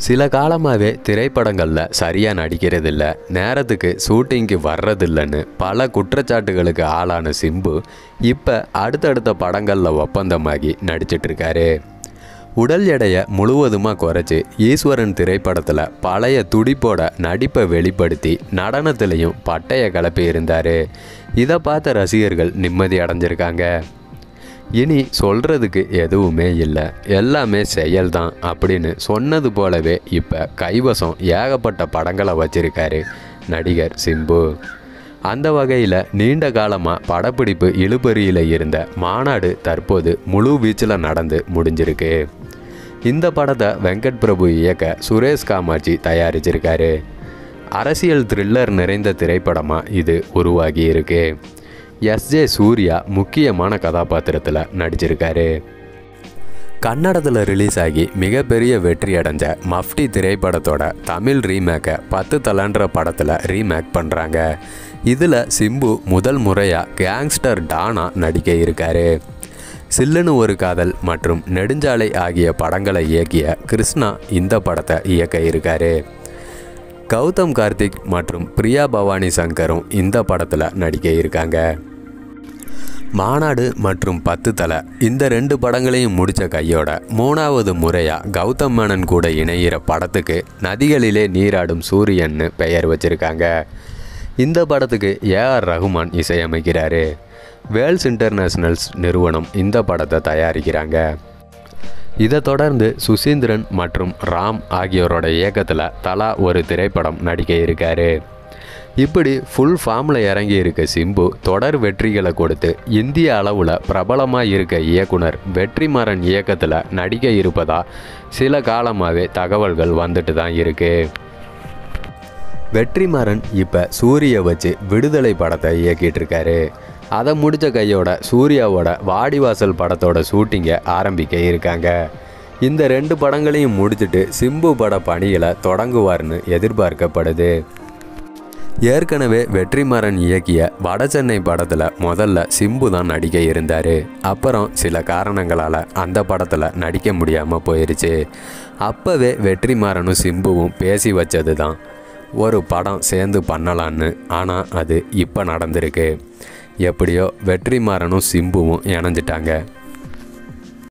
சில காலமாகவே திரைப்படங்களில் சரியாக நடிக்கிறதில்ல நேரத்துக்கு ஷூட்டிங்க்கு வர்றதில்லைன்னு பல குற்றச்சாட்டுகளுக்கு ஆளான சிம்பு இப்போ அடுத்தடுத்த படங்களில் ஒப்பந்தமாகி நடிச்சிட்ருக்காரு உடல் எடையை முழுவதுமாக குறைச்சி ஈஸ்வரன் திரைப்படத்தில் பழைய துடிப்போட நடிப்பை வெளிப்படுத்தி நடனத்திலையும் பட்டைய கிளப்பி இருந்தார் இதை பார்த்த ரசிகர்கள் நிம்மதி அடைஞ்சிருக்காங்க இனி சொல்கிறதுக்கு எதுவுமே இல்லை எல்லாமே செயல்தான் அப்படின்னு சொன்னது போலவே இப்போ கைவசம் ஏகப்பட்ட படங்களை வச்சிருக்காரு நடிகர் சிம்பு அந்த வகையில் நீண்ட காலமாக படப்பிடிப்பு இழுபறியில் இருந்த மாநாடு தற்போது முழு வீச்சில் நடந்து முடிஞ்சிருக்கு இந்த படத்தை வெங்கட் பிரபு இயக்க சுரேஷ் காமாட்சி தயாரிச்சிருக்காரு அரசியல் த்ரில்லர் நிறைந்த திரைப்படமாக இது உருவாகி இருக்கு எஸ்ஜே சூர்யா முக்கியமான கதாபாத்திரத்தில் நடிச்சிருக்காரு கன்னடத்தில் ரிலீஸ் ஆகி மிகப்பெரிய வெற்றி அடைஞ்ச மஃப்டி திரைப்படத்தோட தமிழ் ரீமேக்கை பத்து தலன்ற படத்தில் ரீமேக் பண்ணுறாங்க இதில் சிம்பு முதல் முறையாக கேங்ஸ்டர் டானா நடிக்க இருக்காரு சில்லுன்னு ஒரு காதல் மற்றும் நெடுஞ்சாலை ஆகிய படங்களை இயக்கிய கிருஷ்ணா இந்த படத்தை இயக்க இருக்காரு கௌதம் கார்த்திக் மற்றும் பிரியா பவானி சங்கரும் இந்த படத்தில் நடிக்க இருக்காங்க மாநாடு மற்றும் பத்து தலை இந்த ரெண்டு படங்களையும் முடித்த கையோட மூணாவது முறையாக கௌதம் மேனன் கூட இணையிற படத்துக்கு நதிகளிலே நீராடும் சூரியன்னு பெயர் வச்சிருக்காங்க இந்த படத்துக்கு ஏஆர் ரகுமான் இசையமைக்கிறாரு வேல்ஸ் இன்டர்நேஷனல்ஸ் நிறுவனம் இந்த படத்தை தயாரிக்கிறாங்க இதை தொடர்ந்து சுசீந்திரன் மற்றும் ராம் ஆகியோரோட இயக்கத்தில் தலா ஒரு திரைப்படம் நடிக்க இருக்காரு இப்படி ஃபுல் ஃபார்மில் இறங்கி இருக்க சிம்பு தொடர் வெற்றிகளை கொடுத்து இந்திய அளவில் பிரபலமாக இருக்க இயக்குனர் வெற்றிமாறன் இயக்கத்தில் நடிக்க இருப்பதா சில காலமாகவே தகவல்கள் வந்துட்டு தான் இருக்குது வெற்றிமாறன் இப்போ சூரிய வச்சு விடுதலை படத்தை இயக்கிட்டு இருக்காரு அதை முடித்த கையோட சூர்யாவோட வாடிவாசல் படத்தோட ஷூட்டிங்கை ஆரம்பிக்க இருக்காங்க இந்த ரெண்டு படங்களையும் முடிச்சுட்டு சிம்பு பட பணிகளை தொடங்குவார்னு எதிர்பார்க்கப்படுது ஏற்கனவே வெற்றிமாறன் இயக்கிய வடசென்னை படத்தில் முதல்ல சிம்பு தான் நடிக்க இருந்தார் அப்புறம் சில காரணங்களால் அந்த படத்தில் நடிக்க முடியாமல் போயிருச்சு அப்போவே வெற்றிமாறனும் சிம்புவும் பேசி வச்சது தான் ஒரு படம் சேர்ந்து பண்ணலான்னு ஆனால் அது இப்போ நடந்திருக்கு எப்படியோ வெற்றிமாறனும் சிம்புவும் இணைஞ்சிட்டாங்க